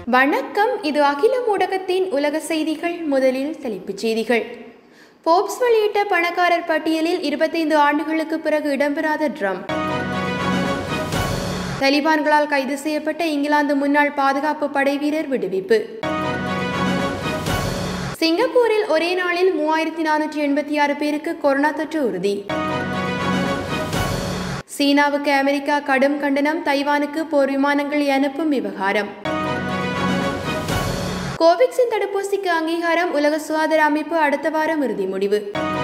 வணக்கம் இது அகில ஊடகத்தின் உலக செய்திகள் முதலில் தலைப்புச் செய்திகள் போப்ஸ் வெளியிட்ட பணக்காரர் பட்டியலில் இருபத்தைந்து ஆண்டுகளுக்கு பிறகு இடம்பெறாத ட்ரம்ப் தலிபான்களால் கைது செய்யப்பட்ட இங்கிலாந்து முன்னாள் பாதுகாப்பு படை வீரர் விடுவிப்பு சிங்கப்பூரில் ஒரே நாளில் மூவாயிரத்தி நானூற்றி எண்பத்தி ஆறு பேருக்கு கொரோனா தொற்று உறுதி சீனாவுக்கு அமெரிக்கா கடும் கண்டனம் தைவானுக்கு போர் விமானங்களை அனுப்பும் விவகாரம் கோவிக்சின் தடுப்பூசிக்கு அங்கீகாரம் உலக சுகாதார அமைப்பு அடுத்த வாரம் இறுதி முடிவு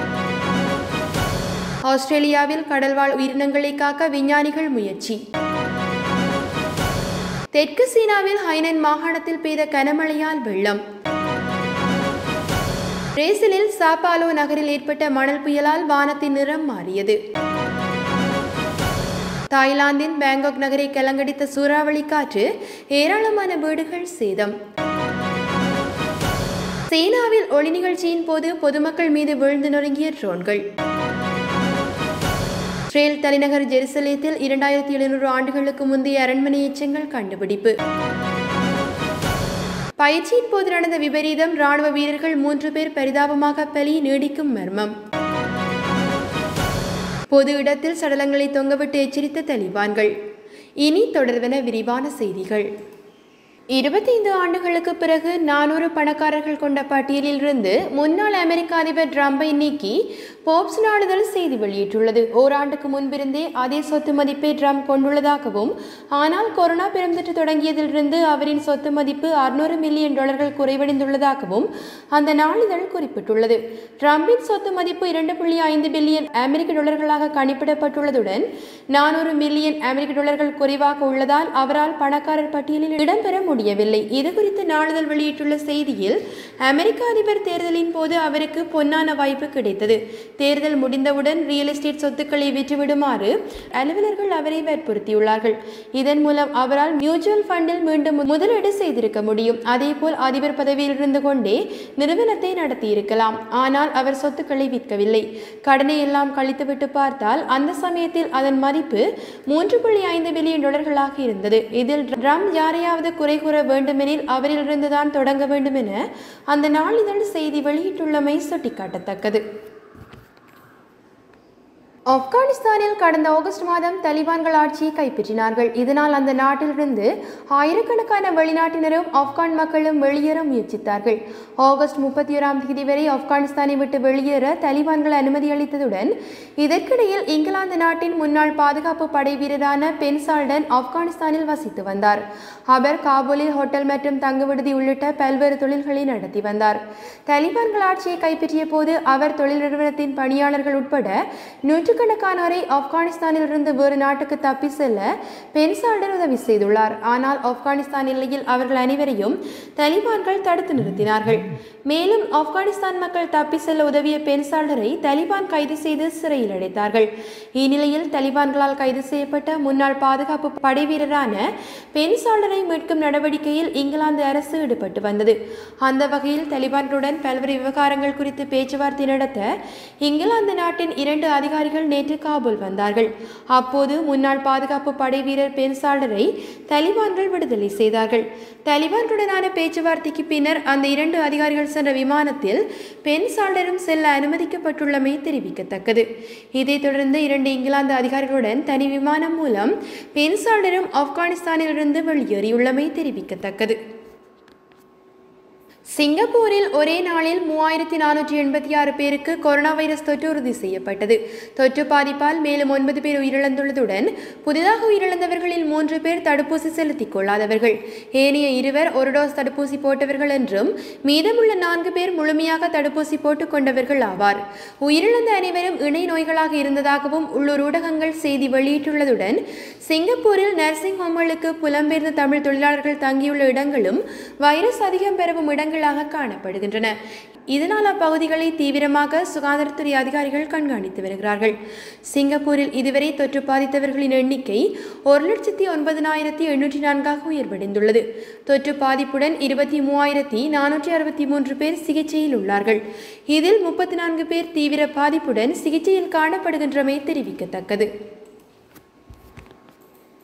ஆஸ்திரேலியாவில் கடல்வாழ் உயிரினங்களை காக்க விஞ்ஞானிகள் முயற்சி தெற்கு சீனாவில் ஹைனன் மாகாணத்தில் பெய்த கனமழையால் வெள்ளம் பிரேசிலில் சாப்பாலோ நகரில் ஏற்பட்ட மணல் புயலால் வானத்தின் நிறம் மாறியது தாய்லாந்தின் பேங்காக் நகரை கலங்கடித்த சூறாவளி காற்று ஏராளமான வீடுகள் சேதம் சீனாவில் ஒளி நிகழ்ச்சியின் போது பொதுமக்கள் மீது விழுந்து நொறுங்கிய ட்ரோன்கள் இஸ்ரேல் தலைநகர் ஜெருசலேத்தில் இரண்டாயிரத்தி எழுநூறு ஆண்டுகளுக்கு முந்தைய அரண்மனை எச்சங்கள் கண்டுபிடிப்பு பயிற்சியின் போது நடந்த விபரீதம் ராணுவ வீரர்கள் மூன்று பேர் பரிதாபமாக பலி நீடிக்கும் மர்மம் பொது இடத்தில் சடலங்களை தொங்கவிட்டு எச்சரித்த தலிபான்கள் இனி தொடர்வன விரிவான செய்திகள் இருபத்தைந்து ஆண்டுகளுக்கு பிறகு நானூறு பணக்காரர்கள் கொண்ட பட்டியலில் இருந்து முன்னாள் அமெரிக்க அதிபர் ட்ரம்பை நீக்கி போப்ஸ் நாடுதல் செய்தி வெளியிட்டுள்ளது ஓராண்டுக்கு முன்பிருந்தே அதே சொத்து மதிப்பை ட்ரம்ப் கொண்டுள்ளதாகவும் ஆனால் கொரோனா பெருந்தொற்று தொடங்கியதிலிருந்து அவரின் சொத்து மதிப்பு அறுநூறு மில்லியன் டாலர்கள் குறைவடைந்துள்ளதாகவும் அந்த நாளிதழ் குறிப்பிட்டுள்ளது ட்ரம்பின் சொத்து மதிப்பு இரண்டு புள்ளி ஐந்து பில்லியன் அமெரிக்க டாலர்களாக கணிப்பிடப்பட்டுள்ளதுடன் நானூறு மில்லியன் அமெரிக்க டாலர்கள் குறைவாக உள்ளதால் அவரால் பணக்காரர் பட்டியலில் இடம்பெற முடியவில்லை இது குறித்து நாளிதழ் வெளியிட்டுள்ள செய்தியில் அமெரிக்க அதிபர் தேர்தலின் போது அவருக்கு பொன்னான வாய்ப்பு கிடைத்தது தேர்தல் முடிந்தவுடன் ரியல் எஸ்டேட் சொத்துக்களை விற்றுவிடுமாறு அலுவலர்கள் அவரை வற்புறுத்தியுள்ளார்கள் இதன் மூலம் அவரால் மியூச்சுவல் ஃபண்டில் மீண்டும் முதலீடு செய்திருக்க முடியும் அதேபோல் அதிபர் பதவியில் இருந்து கொண்டே நிறுவனத்தை நடத்தியிருக்கலாம் ஆனால் அவர் சொத்துக்களை விற்கவில்லை கடனை எல்லாம் கழித்துவிட்டு பார்த்தால் அந்த சமயத்தில் அதன் மதிப்பு மூன்று புள்ளி ஐந்து பில்லியன் டாலர்களாக இருந்தது இதில் ட்ரம்ப் யாரையாவது குறை கூற வேண்டுமெனில் அவரிலிருந்துதான் தொடங்க வேண்டும் என அந்த நாளிதழ் செய்தி வெளியிட்டுள்ளமை சுட்டிக்காட்டத்தக்கது ஆப்கானிஸ்தானில் கடந்த ஆகஸ்ட் மாதம் தலிபான்கள் ஆட்சியை கைப்பற்றினார்கள் இதனால் அந்த நாட்டிலிருந்து ஆயிரக்கணக்கான வெளிநாட்டினரும் ஆப்கான் மக்களும் வெளியேற முயற்சித்தார்கள் ஆகஸ்ட் முப்பத்தி ஓராம் தேதி வரை ஆப்கானிஸ்தானை விட்டு வெளியேற தலிபான்கள் அனுமதி அளித்ததுடன் இதற்கிடையில் இங்கிலாந்து நாட்டின் முன்னாள் பாதுகாப்பு படை வீரரான பென் சால்டன் ஆப்கானிஸ்தானில் வசித்து வந்தார் அவர் காபூலில் ஹோட்டல் மற்றும் தங்குவிடுதி உள்ளிட்ட பல்வேறு தொழில்களை நடத்தி வந்தார் தலிபான்கள் ஆட்சியை கைப்பற்றிய போது அவர் தொழில் நிறுவனத்தின் பணியாளர்கள் உட்பட நூற்று நூற்றுக்கணக்கானோரை ஆப்கானிஸ்தானில் இருந்து வேறு நாட்டுக்கு தப்பி செல்ல பென் சால்டர் உதவி செய்துள்ளார் ஆனால் ஆப்கானிஸ்தான் எல்லையில் அவர்கள் அனைவரையும் தலிபான்கள் தடுத்து நிறுத்தினார்கள் மேலும் ஆப்கானிஸ்தான் மக்கள் தப்பி செல்ல உதவிய பென் சால்டரை தலிபான் கைது செய்து சிறையில் அடைத்தார்கள் இந்நிலையில் தலிபான்களால் கைது செய்யப்பட்ட முன்னாள் பாதுகாப்பு படை வீரரான பென் சால்டரை மீட்கும் நடவடிக்கையில் இங்கிலாந்து அரசு ஈடுபட்டு வந்தது அந்த வகையில் தலிபான்களுடன் பல்வேறு விவகாரங்கள் குறித்து பேச்சுவார்த்தை நடத்த இங்கிலாந்து நாட்டின் இரண்டு அதிகாரிகள் நேற்று காபூல் வந்தார்கள் அப்போது முன்னாள் பாதுகாப்பு படை வீரர் பென் சால்டரை தலிபான்கள் விடுதலை செய்தார்கள் தலிபான்களுடனான பேச்சுவார்த்தைக்கு பின்னர் அந்த இரண்டு அதிகாரிகள் சென்ற விமானத்தில் பென் சால்டரும் செல்ல அனுமதிக்கப்பட்டுள்ளமை தெரிவிக்கத்தக்கது இதைத் தொடர்ந்து இரண்டு இங்கிலாந்து அதிகாரிகளுடன் தனி விமானம் மூலம் பென் சால்டரும் ஆப்கானிஸ்தானிலிருந்து வெளியேறியுள்ளமை தெரிவிக்கத்தக்கது சிங்கப்பூரில் ஒரே நாளில் மூவாயிரத்தி நானூற்றி எண்பத்தி ஆறு பேருக்கு கொரோனா வைரஸ் தொற்று உறுதி செய்யப்பட்டது தொற்று பாதிப்பால் மேலும் ஒன்பது பேர் உயிரிழந்துள்ளதுடன் புதிதாக உயிரிழந்தவர்களில் மூன்று பேர் தடுப்பூசி செலுத்திக் கொள்ளாதவர்கள் ஏனைய இருவர் ஒரு டோஸ் தடுப்பூசி போட்டவர்கள் என்றும் மீதமுள்ள நான்கு பேர் முழுமையாக தடுப்பூசி போட்டுக் கொண்டவர்கள் ஆவார் உயிரிழந்த அனைவரும் இணை நோய்களாக இருந்ததாகவும் உள்ளூர் ஊடகங்கள் செய்தி வெளியிட்டுள்ளதுடன் சிங்கப்பூரில் நர்சிங் ஹோம்களுக்கு புலம்பெயர்ந்த தமிழ் தொழிலாளர்கள் தங்கியுள்ள இடங்களும் வைரஸ் அதிகம் பரவும் இடங்கள் இடங்களாக காணப்படுகின்றன இதனால் அப்பகுதிகளை தீவிரமாக சுகாதாரத்துறை அதிகாரிகள் கண்காணித்து வருகிறார்கள் சிங்கப்பூரில் இதுவரை தொற்று பாதித்தவர்களின் எண்ணிக்கை ஒரு லட்சத்தி ஒன்பதினாயிரத்தி எண்ணூற்றி நான்காக உயர்வடைந்துள்ளது தொற்று பாதிப்புடன் இருபத்தி மூவாயிரத்தி நானூற்றி அறுபத்தி மூன்று பேர் சிகிச்சையில் உள்ளார்கள் இதில் முப்பத்தி நான்கு பேர் தீவிர பாதிப்புடன் சிகிச்சையில் காணப்படுகின்றமை தெரிவிக்கத்தக்கது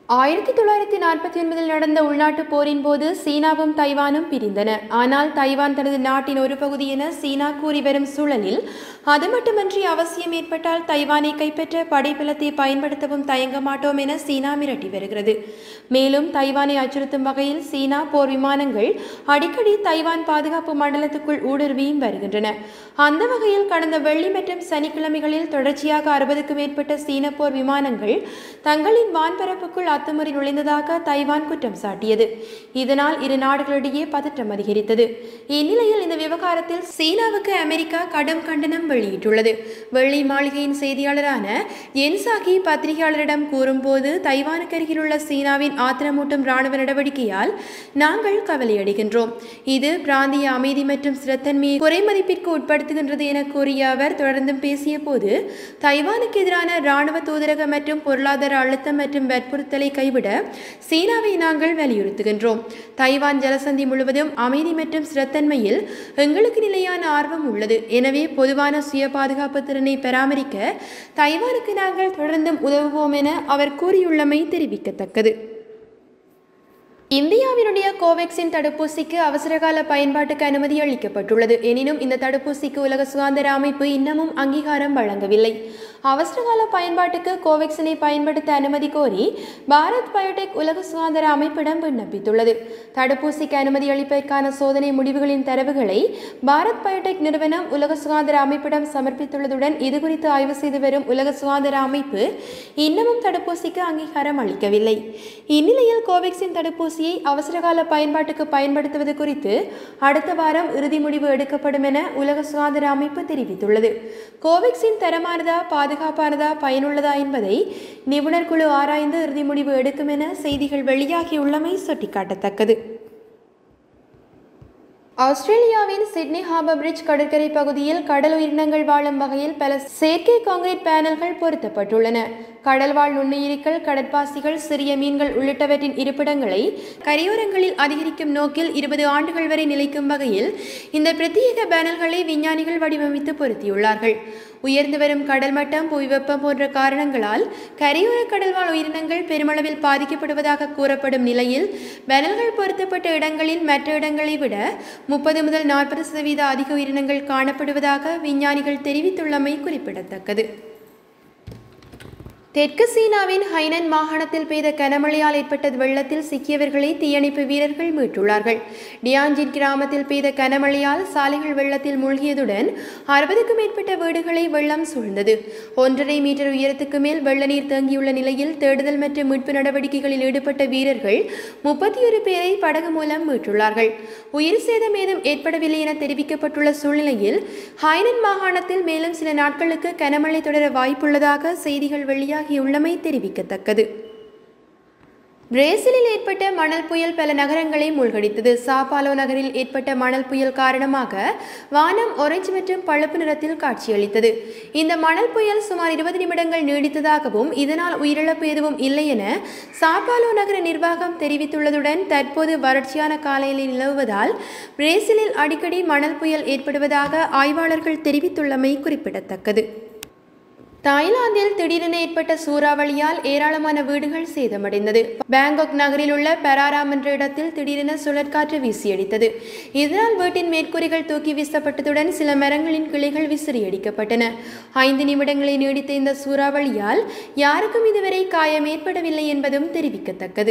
ஆயிரத்தி தொள்ளாயிரத்தி நாற்பத்தி ஒன்பதில் நடந்த உள்நாட்டு போரின் போது சீனாவும் தைவானும் பிரிந்தன ஆனால் தைவான் தனது நாட்டின் ஒரு பகுதி என சீனா கூறி வரும் சூழலில் அது மட்டுமன்றி அவசியம் ஏற்பட்டால் தைவானை கைப்பற்ற படைபலத்தை பயன்படுத்தவும் தயங்க மாட்டோம் என சீனா மிரட்டி வருகிறது மேலும் தைவானை அச்சுறுத்தும் வகையில் சீனா போர் விமானங்கள் அடிக்கடி தைவான் பாதுகாப்பு மண்டலத்துக்குள் ஊடுருவியும் வருகின்றன அந்த வகையில் கடந்த வெள்ளி மற்றும் சனிக்கிழமைகளில் தொடர்ச்சியாக அறுபதுக்கும் மேற்பட்ட சீன போர் விமானங்கள் தங்களின் வான்பரப்புக்குள் அத்துமுறை நுழைந்ததாக தைவான் குற்றம் சாட்டியது இதனால் இரு நாடுகளிடையே பதற்றம் அதிகரித்தது இந்நிலையில் இந்த விவகாரத்தில் சீனாவுக்கு அமெரிக்கா கடும் கண்டனம் வெளியிட்டுள்ளது வெள்ளை மாளிகையின் செய்தியாளரான என்சாகி பத்திரிகையாளரிடம் கூறும்போது தைவானுக்கு அருகில் உள்ள சீனாவின் ஆத்திரமூட்டும் ராணுவ நடவடிக்கையால் நாங்கள் கவலையடைகின்றோம் இது பிராந்திய அமைதி மற்றும் ஸ்திரத்தன்மையை குறைமதிப்பிற்கு உட்படுத்துகின்றது என கூறிய அவர் தொடர்ந்தும் பேசிய போது தைவானுக்கு எதிரான ராணுவ தூதரக மற்றும் பொருளாதார அழுத்தம் மற்றும் வற்புறுத்தலை கைவிட சீனாவை நாங்கள் வலியுறுத்துகின்றோம் தைவான் ஜலசந்தி முழுவதும் அமைதி மற்றும் ஸ்திரத்தன்மையில் எங்களுக்கு நிலையான ஆர்வம் உள்ளது எனவே பொதுவான சுய பாதுகாப்பு திறனை பராமரிக்க தைவானுக்கு நாங்கள் தொடர்ந்தும் உதவுவோம் என அவர் கூறியுள்ளமை தெரிவிக்கத்தக்கது இந்தியாவினுடைய கோவேக்சின் தடுப்பூசிக்கு அவசரகால பயன்பாட்டுக்கு அனுமதி அளிக்கப்பட்டுள்ளது எனினும் இந்த தடுப்பூசிக்கு உலக சுகாதார அமைப்பு இன்னமும் அங்கீகாரம் வழங்கவில்லை அவசரகால பயன்பாட்டுக்கு கோவேக்சினை பயன்படுத்த அனுமதி கோரி பாரத் பயோடெக் உலக சுகாதார அமைப்பிடம் விண்ணப்பித்துள்ளது தடுப்பூசிக்கு அனுமதி அளிப்பதற்கான சோதனை முடிவுகளின் தரவுகளை பாரத் பயோடெக் நிறுவனம் உலக சுகாதார அமைப்பிடம் சமர்ப்பித்துள்ளதுடன் இதுகுறித்து ஆய்வு செய்து வரும் உலக சுகாதார அமைப்பு இன்னமும் தடுப்பூசிக்கு அங்கீகாரம் அளிக்கவில்லை இந்நிலையில் கோவேக்சின் தடுப்பூசியை அவசரகால பயன்பாட்டுக்கு பயன்படுத்துவது குறித்து அடுத்த வாரம் இறுதி முடிவு எடுக்கப்படும் என உலக சுகாதார அமைப்பு தெரிவித்துள்ளது கோவேக்சின் தரமானதா பாதுகாப்பானதா பயனுள்ளதா என்பதை நிபுணர் குழு ஆராய்ந்து இறுதி முடிவு எடுக்கும் என செய்திகள் வெளியாகியுள்ளமை சுட்டிக்காட்டத்தக்கது ஆஸ்திரேலியாவின் சிட்னி ஹார்பர் பிரிட்ஜ் கடற்கரை பகுதியில் கடல் உயிரினங்கள் வாழும் வகையில் பல செயற்கை கான்கிரீட் பேனல்கள் பொருத்தப்பட்டுள்ளன கடல்வாழ் நுண்ணுயிரிகள் கடற்பாசிகள் சிறிய மீன்கள் உள்ளிட்டவற்றின் இருப்பிடங்களை கரையோரங்களில் அதிகரிக்கும் நோக்கில் இருபது ஆண்டுகள் வரை நிலைக்கும் வகையில் இந்த பிரத்யேக பேனல்களை விஞ்ஞானிகள் வடிவமைத்து பொருத்தியுள்ளார்கள் உயர்ந்து வரும் கடல் மட்டம் புவி வெப்பம் போன்ற காரணங்களால் கரையோர கடல்வாழ் உயிரினங்கள் பெருமளவில் பாதிக்கப்படுவதாக கூறப்படும் நிலையில் பேனல்கள் பொருத்தப்பட்ட இடங்களில் மற்ற இடங்களை விட முப்பது முதல் நாற்பது சதவீத அதிக உயிரினங்கள் காணப்படுவதாக விஞ்ஞானிகள் தெரிவித்துள்ளமை குறிப்பிடத்தக்கது தெற்கு சீனாவின் ஹைனன் மாகாணத்தில் பெய்த கனமழையால் ஏற்பட்ட வெள்ளத்தில் சிக்கியவர்களை தீயணைப்பு வீரர்கள் மீட்டுள்ளார்கள் டியான்ஜின் கிராமத்தில் பெய்த கனமழையால் சாலைகள் வெள்ளத்தில் மூழ்கியதுடன் அறுபதுக்கும் மேற்பட்ட வீடுகளை வெள்ளம் சூழ்ந்தது ஒன்றரை மீட்டர் உயரத்துக்கு மேல் வெள்ள நீர் தேங்கியுள்ள நிலையில் தேடுதல் மற்றும் மீட்பு நடவடிக்கைகளில் ஈடுபட்ட வீரர்கள் முப்பத்தி ஒரு பேரை படகு மூலம் மீட்டுள்ளார்கள் உயிர் சேதம் ஏதும் ஏற்படவில்லை என தெரிவிக்கப்பட்டுள்ள சூழ்நிலையில் ஹைனன் மாகாணத்தில் மேலும் சில நாட்களுக்கு கனமழை தொடர வாய்ப்புள்ளதாக செய்திகள் வெளியாகி உள்ளமை தெரிவிக்கத்தக்கது பிரேசிலில் ஏற்பட்ட மணல் புயல் பல நகரங்களை மூழ்கடித்தது சாபாலோ நகரில் ஏற்பட்ட மணல் புயல் காரணமாக வானம் ஒரேஞ்ச் மற்றும் பழுப்பு நிறத்தில் காட்சியளித்தது இந்த மணல் புயல் சுமார் இருபது நிமிடங்கள் நீடித்ததாகவும் இதனால் உயிரிழப்பு எதுவும் இல்லை என சாபாலோ நகர நிர்வாகம் தெரிவித்துள்ளதுடன் தற்போது வறட்சியான காலையில் நிலவுவதால் பிரேசிலில் அடிக்கடி மணல் புயல் ஏற்படுவதாக ஆய்வாளர்கள் தெரிவித்துள்ளமை குறிப்பிடத்தக்கது தாய்லாந்தில் திடீரென ஏற்பட்ட சூறாவளியால் ஏராளமான வீடுகள் சேதமடைந்தது பாங்காக் நகரில் உள்ள பெராராம் என்ற இடத்தில் திடீரென சுழற்காற்று வீசியடித்தது இதனால் வீட்டின் மேற்கூரைகள் தூக்கி வீசப்பட்டதுடன் சில மரங்களின் கிளைகள் விசிறியடிக்கப்பட்டன ஐந்து நிமிடங்களை நீடித்த இந்த சூறாவளியால் யாருக்கும் இதுவரை காயம் ஏற்படவில்லை என்பதும் தெரிவிக்கத்தக்கது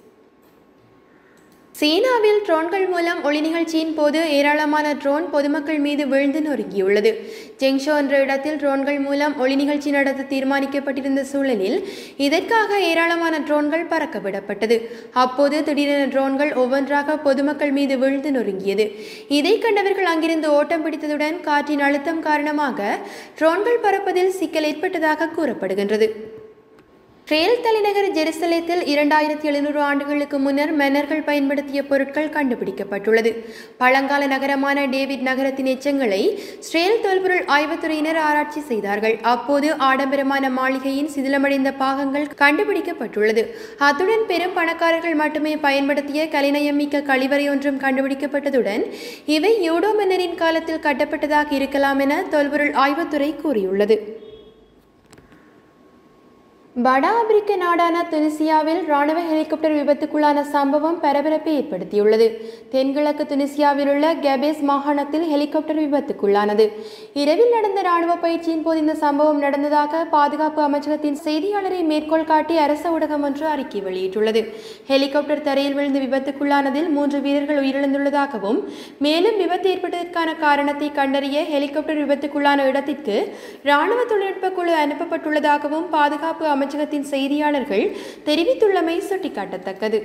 சீனாவில் ட்ரோன்கள் மூலம் ஒளி நிகழ்ச்சியின் போது ஏராளமான ட்ரோன் பொதுமக்கள் மீது விழுந்து நொறுங்கியுள்ளது ஜெங்ஷோ என்ற இடத்தில் ட்ரோன்கள் மூலம் ஒளி நிகழ்ச்சி நடத்த தீர்மானிக்கப்பட்டிருந்த சூழலில் இதற்காக ஏராளமான ட்ரோன்கள் பறக்க விடப்பட்டது அப்போது திடீரென ட்ரோன்கள் ஒவ்வொன்றாக பொதுமக்கள் மீது விழுந்து நொறுங்கியது இதை கண்டவர்கள் அங்கிருந்து ஓட்டம் பிடித்ததுடன் காற்றின் அழுத்தம் காரணமாக ட்ரோன்கள் பறப்பதில் சிக்கல் ஏற்பட்டதாக கூறப்படுகின்றது இஸ்ரேல் தலைநகர் ஜெருசலேத்தில் இரண்டாயிரத்தி எழுநூறு ஆண்டுகளுக்கு முன்னர் மன்னர்கள் பயன்படுத்திய பொருட்கள் கண்டுபிடிக்கப்பட்டுள்ளது பழங்கால நகரமான டேவிட் நகரத்தின் எச்சங்களை இஸ்ரேல் தொல்பொருள் ஆய்வுத்துறையினர் ஆராய்ச்சி செய்தார்கள் அப்போது ஆடம்பரமான மாளிகையின் சிதிலமடைந்த பாகங்கள் கண்டுபிடிக்கப்பட்டுள்ளது அத்துடன் பெரும் பணக்காரர்கள் மட்டுமே பயன்படுத்திய கலைநயமிக்க கழிவறை ஒன்றும் கண்டுபிடிக்கப்பட்டதுடன் இவை யூடோ மன்னரின் காலத்தில் கட்டப்பட்டதாக இருக்கலாம் என தொல்பொருள் ஆய்வுத்துறை கூறியுள்ளது வட ஆப்பிரிக்க நாடான துனிசியாவில் ராணுவ ஹெலிகாப்டர் விபத்துக்குள்ளான சம்பவம் பரபரப்பை ஏற்படுத்தியுள்ளது தென்கிழக்கு துனிசியாவில் உள்ள கெபேஸ் மாகாணத்தில் ஹெலிகாப்டர் விபத்துக்குள்ளானது இரவில் நடந்த ராணுவ பயிற்சியின் போது இந்த சம்பவம் நடந்ததாக பாதுகாப்பு அமைச்சகத்தின் செய்தியாளரை மேற்கோள் காட்டி அரச ஊடகம் ஒன்று அறிக்கை வெளியிட்டுள்ளது ஹெலிகாப்டர் தரையில் விழுந்து விபத்துக்குள்ளானதில் மூன்று வீரர்கள் உயிரிழந்துள்ளதாகவும் மேலும் விபத்து ஏற்பட்டதற்கான காரணத்தை கண்டறிய ஹெலிகாப்டர் விபத்துக்குள்ளான இடத்திற்கு ராணுவ தொழில்நுட்ப குழு அனுப்பப்பட்டுள்ளதாகவும் பாதுகாப்பு அமைச்சகத்தின் செய்தியாளர்கள் தெரிவித்துள்ளமை சுட்டிக்காட்டத்தக்கது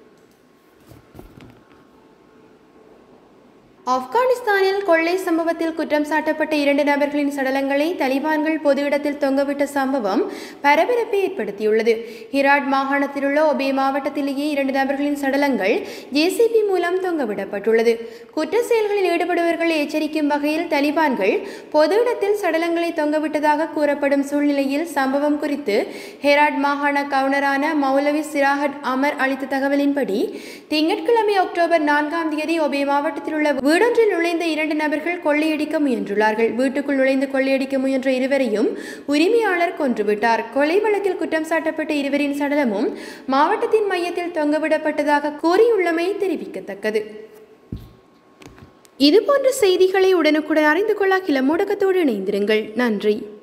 ஆப்கானிஸ்தானில் கொள்ளை சம்பவத்தில் குற்றம் சாட்டப்பட்ட இரண்டு நபர்களின் சடலங்களை தலிபான்கள் பொது இடத்தில் தொங்கவிட்ட சம்பவம் பரபரப்பை ஏற்படுத்தியுள்ளது ஹிராட் மாகாணத்தில் உள்ள ஒபே மாவட்டத்திலேயே இரண்டு நபர்களின் சடலங்கள் ஜேசிபி மூலம் தொங்கவிடப்பட்டுள்ளது குற்ற செயல்களில் ஈடுபடுபவர்களை எச்சரிக்கும் வகையில் தலிபான்கள் பொது இடத்தில் சடலங்களை தொங்கவிட்டதாக கூறப்படும் சூழ்நிலையில் சம்பவம் குறித்து ஹெராட் மாகாண கவுனரான மௌலவி சிராஹட் அமர் அளித்த தகவலின்படி திங்கட்கிழமை அக்டோபர் நான்காம் தேதி ஒபே மாவட்டத்தில் உள்ள வீடொன்றில் நுழைந்த இரண்டு நபர்கள் கொள்ளையடிக்க முயன்றுள்ளார்கள் வீட்டுக்குள் நுழைந்து கொள்ளையடிக்க முயன்ற இருவரையும் உரிமையாளர் கொன்றுவிட்டார் கொலை வழக்கில் குற்றம் சாட்டப்பட்ட இருவரின் சடலமும் மாவட்டத்தின் மையத்தில் தொங்கவிடப்பட்டதாக கூறியுள்ளமை தெரிவிக்கத்தக்கது இதுபோன்ற செய்திகளை உடனுக்குடன் அறிந்து கொள்ள கிளமூடகத்தோடு இணைந்திருங்கள் நன்றி